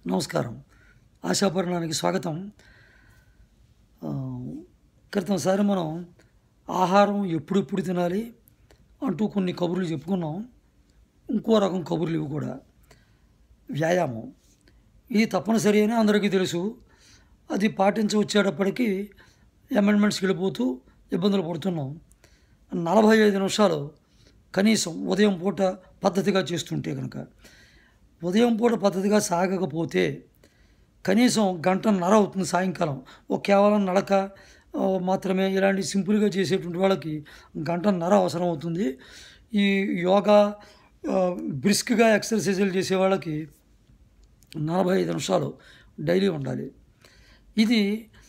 నమస్కారం ఆశాపరణానికి స్వాగతం ఆ, క్రితంసారి మనం ఆహారం ఎప్పుడెప్పుడు తినాలి అంటూ కొన్ని కబుర్లు చెప్పుకున్నాం ఇంకో రకం కబుర్లు ఇవి కూడా వ్యాయామం ఇది తప్పనిసరి అని అందరికీ తెలుసు అది పాటించి వచ్చేటప్పటికి అమెండ్మెంట్స్కి వెళ్ళిపోతూ ఇబ్బందులు పడుతున్నాం నలభై ఐదు నిమిషాలు కనీసం ఉదయం పూట పద్ధతిగా చేస్తుంటే కనుక ఉదయం పూట పద్ధతిగా సాగకపోతే కనీసం గంటన్నర అవుతుంది సాయంకాలం ఒక కేవలం నడక ఆ, మాత్రమే ఇలాంటి సింపుల్గా చేసేటువంటి వాళ్ళకి గంటన్నర అవసరం అవుతుంది ఈ యోగా ఆ, బ్రిస్క్గా ఎక్సర్సైజులు చేసే వాళ్ళకి నలభై ఐదు నిమిషాలు డైలీ ఉండాలి ఇది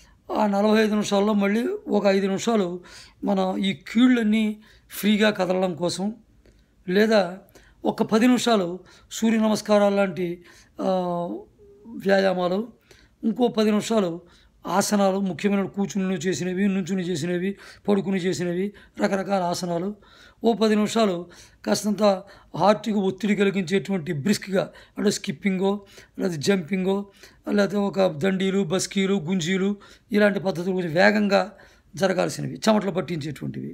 ఆ నలభై ఐదు నిమిషాల్లో మళ్ళీ ఒక ఐదు నిమిషాలు మన ఈ కీళ్ళన్నీ ఫ్రీగా కదలడం కోసం లేదా ఒక పది నిమిషాలు సూర్య నమస్కారాలు లాంటి ఆ, వ్యాయామాలు ఇంకో పది నిమిషాలు ఆసనాలు ముఖ్యమైన కూర్చుని చేసినవి నుంచుని చేసినవి పడుకుని చేసినవి రకరకాల ఆసనాలు ఓ పది నిమిషాలు కాస్తంత హార్ట్కి ఒత్తిడి కలిగించేటువంటి బ్రిస్క్గా అంటే స్కిప్పింగో లేదా జంపింగో లేకపోతే ఒక దండీలు బస్కీలు గుంజీలు ఇలాంటి పద్ధతులు కొంచెం వేగంగా జరగాల్సినవి చెమటలు పట్టించేటువంటివి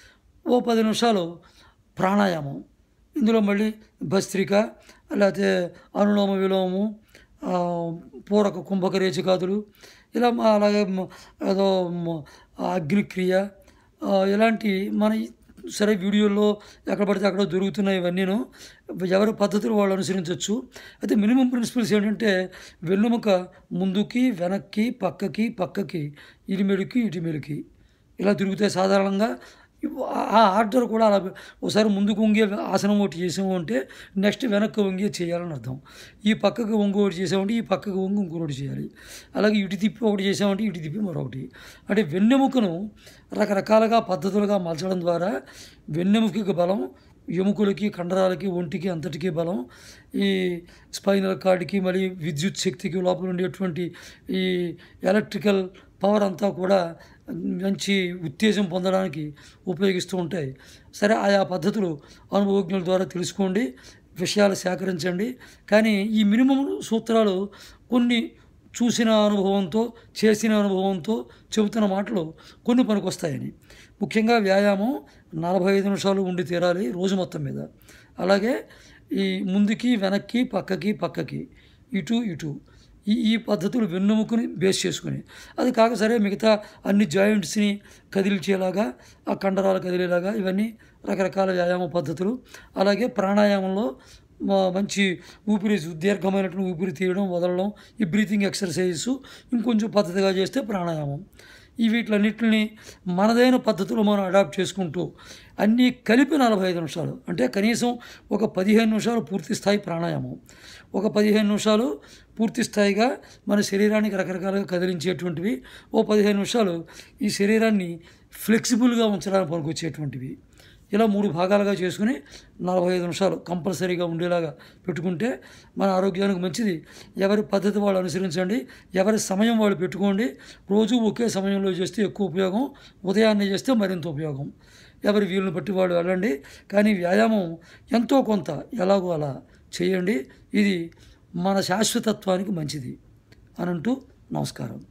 ఓ పది నిమిషాలు ప్రాణాయామం ఇందులో మళ్ళీ భస్త్రిక లేకపోతే అనులోమ విలోమము ఆ, పూరక కుంభక రేచికాదులు ఇలా మా అలాగే మ- ఏదో మ- అగ్నిక్రియ ఆ, ఇలాంటి మన ఈ- సరే వీడియోల్లో ఎక్కడ పడితే అక్కడ దొరుకుతున్నాయి ఇవన్నీను ఎవరి పద్ధతులు వాళ్ళు అనుసరించవచ్చు అయితే మినిమం ప్రిన్సిపల్స్ ఏంటంటే వెన్నుముక ముందుకి వెనక్కి పక్కకి పక్కకి ఇడిమెడికి ఇటిమెడికి ఇలా తిరుగుతాయి సాధారణంగా ఇవ్- ఆ- ఆ ఆర్డర్ కూడా అలా ఒకసారి ముందుకు వంగే ఆసనం ఒకటి చేసాము అంటే నెక్స్ట్ వెనక్కి వంగి చేయాలని అర్థం ఈ పక్కకు వంగి ఒకటి చేసామంటే ఈ పక్కకు వంగి ఇంకొకటి చేయాలి అలాగే ఇటు తిప్పి ఒకటి చేసామంటే ఇటు తిప్పి మరొకటి అంటే వెన్నెముకను రకరకాలుగా పద్ధతులుగా మలచడం ద్వారా వెన్నెముకకి బలం ఎముకలకి కండరాలకి ఒంటికి అంతటికీ బలం ఈ స్పైనల్ కార్డ్కి మరి విద్యుత్ శక్తికి లోపల ఉండేటువంటి ఈ ఎలక్ట్రికల్ పవర్ అంతా కూడా మంచి ఉత్తేజం పొందడానికి ఉపయోగిస్తూ ఉంటాయి సరే ఆయా పద్ధతులు అనుభవజ్ఞుల ద్వారా తెలుసుకోండి విషయాలు సేకరించండి కానీ ఈ మినిమం సూత్రాలు కొన్ని చూసిన అనుభవంతో చేసిన అనుభవంతో చెబుతున్న మాటలు కొన్ని పనికొస్తాయని ముఖ్యంగా వ్యాయామం నలభై ఐదు నిమిషాలు ఉండి తీరాలి రోజు మొత్తం మీద అలాగే ఈ ముందుకి వెనక్కి పక్కకి పక్కకి ఇటు ఇటు ఈ ఈ పద్ధతులు వెన్నెముకని బేస్ చేసుకుని అది కాక సరే మిగతా అన్ని జాయింట్స్ని కదిలించేలాగా ఆ కండరాలు కదిలేలాగా ఇవన్నీ రకరకాల వ్యాయామ పద్ధతులు అలాగే ప్రాణాయామంలో మా- మంచి ఊపిరి దీర్ఘమైనటువంటి ఊపిరి తీయడం వదలడం ఈ బ్రీతింగ్ ఎక్సర్సైజెస్ ఇంకొంచెం పద్ధతిగా చేస్తే ప్రాణాయామం ఈ వీటిలన్నింటిని మనదైన పద్ధతిలో మనం అడాప్ట్ చేసుకుంటూ అన్నీ కలిపి నలభై ఐదు నిమిషాలు అంటే కనీసం ఒక పదిహేను నిమిషాలు పూర్తి స్థాయి ప్రాణాయామం ఒక పదిహేను నిమిషాలు పూర్తి స్థాయిగా మన శరీరానికి రకరకాలుగా కదిలించేటువంటివి ఓ పదిహేను నిమిషాలు ఈ శరీరాన్ని ఫ్లెక్సిబుల్గా ఉంచడానికి పనికొచ్చేటువంటివి ఇలా మూడు భాగాలుగా చేసుకుని నలభై ఐదు నిమిషాలు కంపల్సరీగా ఉండేలాగా పెట్టుకుంటే మన ఆరోగ్యానికి మంచిది ఎవరి పద్ధతి వాళ్ళు అనుసరించండి ఎవరి సమయం వాళ్ళు పెట్టుకోండి రోజు ఒకే సమయంలో చేస్తే ఎక్కువ ఉపయోగం ఉదయాన్నే చేస్తే మరింత ఉపయోగం ఎవరి వీలుని బట్టి వాళ్ళు వెళ్ళండి కానీ వ్యాయామం ఎంతో కొంత ఎలాగో అలా చేయండి ఇది మన శాశ్వతత్వానికి మంచిది అనంటూ నమస్కారం